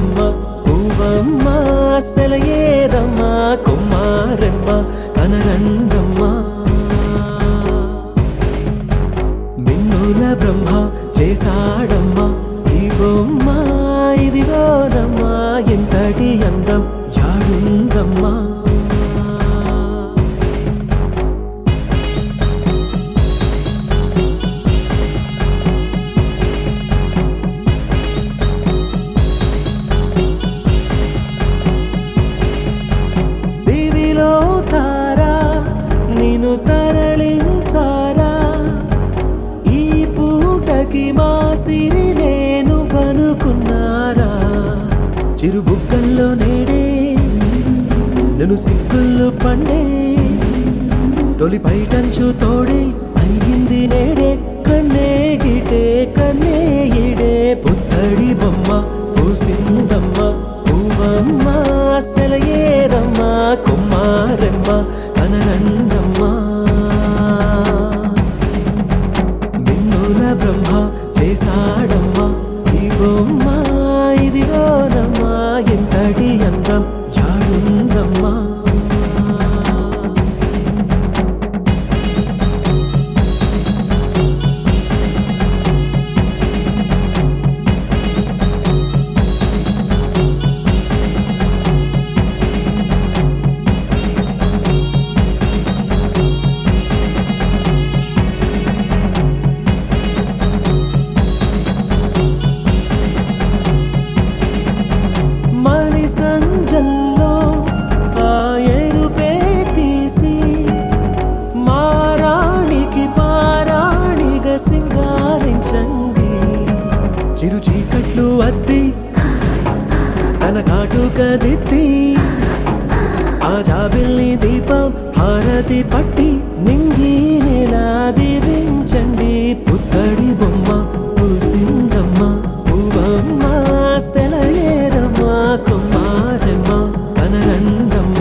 పూసిందమ్మ పూవమ్మ సెలయేరమ్మ కుమారమ్మ కనరండమ్మ మిన్నుల బ్రహ్మ చేశాడమ్మా ఈ బొమ్మ ఇదిగోనమ్మా ఎంతటి అందం యాడుందమ్మా దివిలో తారా నిన్ను తరలించారా ఈ పూటకి మా సిరి నేను పనుకున్నారా చిరుబుగ్గల్లో నేడే నన్ను సిగ్గుల్లో పండే తొలి పైటంచు తోడే అయ్యింది నేడే కన్నే గిటే కన్నే ఇడే పుత్తడి బొమ్మ పూసిందమ్మ పూవమ్మ సెలయేరమ్మ కుమారమ్మ కనరండమ్మ మిన్నుల బ్రహ్మ చేశాడమ్మా ఈ బొమ్మ ఇదిగోనమ్మా ఎంతటి అందం యాడుందమ్మా మని సంజల్లో ఆ ఎరుపే తీసి మారాణికి పారాణిగా సింగారించండి చిరు చీకట్లు అద్ది తన కాటుక దిద్ది ఆ జాబిల్ని దీపం హారతి పట్టి నింగి నెలా దీవించండి పుత్తడి బొమ్మ పూసిందమ్మ పువ్వమ్మ సెలయేరమ్మ కుమారమ్మ కనరండమ్మ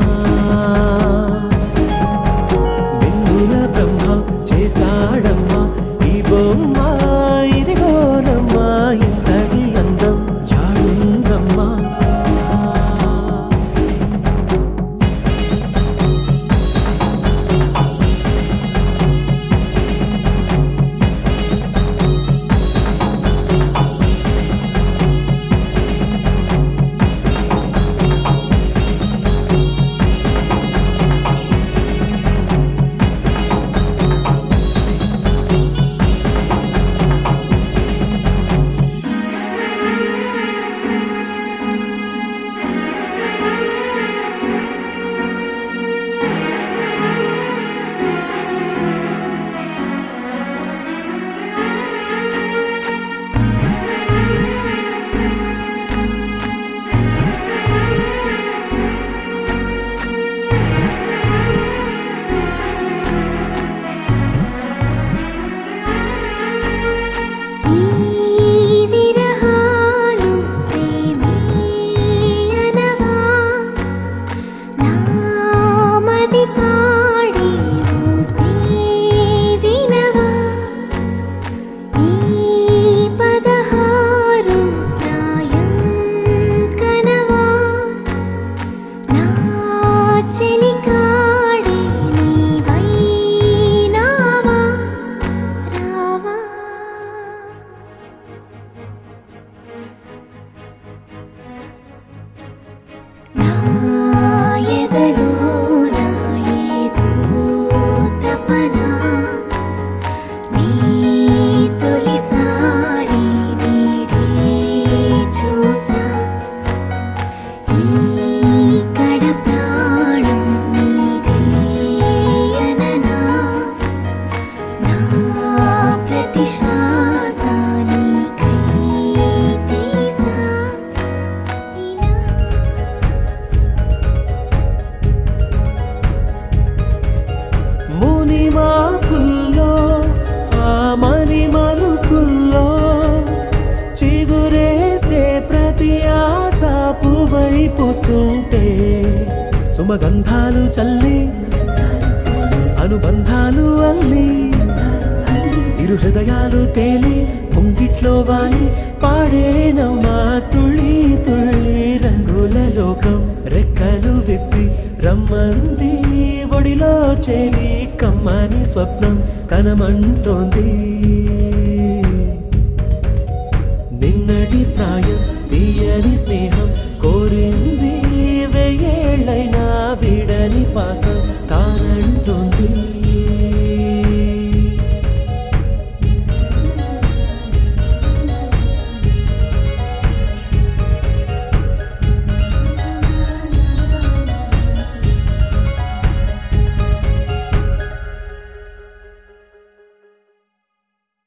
వెన్నుల బ్రహ్మ చేశాడమ్మ ఈ బొమ్మ ఇదిగోనమ్మ ఇంతటి అందం యాడుందమ్మా ఈ విరహాలు ప్రేమే అనవా నామది పాడి ఊసే వినవా ఈ పదహారు ప్రాయం కనవా నా చెలికాడే నీవైనావా రావా నా ఎదలో నా ఏదో తపన నీ తొలిసారి నీడే చూసా ఈ కడ ప్రాణం నీదే అననా నా ప్రతి శ్వాస నీకై తీసా ఇలా ముని మాపుల్లో ఆ మని మలుపుల్లో చిగురేసే ప్రతి ఆశ పువ్వై పూస్తుంటే సుమగంధాలు చల్లి అనుబంధాలు అల్లి ఇరు హృదయాలు తేలి ముంగిట్లో వాలి పాడేనమ్మా తుళి తుళి చేరి కమ్మని స్వప్నం కనమంటోంది నిన్నటి ప్రాయం తీయని స్నేహం కోరింది వెయ్యేళ్ళైనా విడని పాసం తాన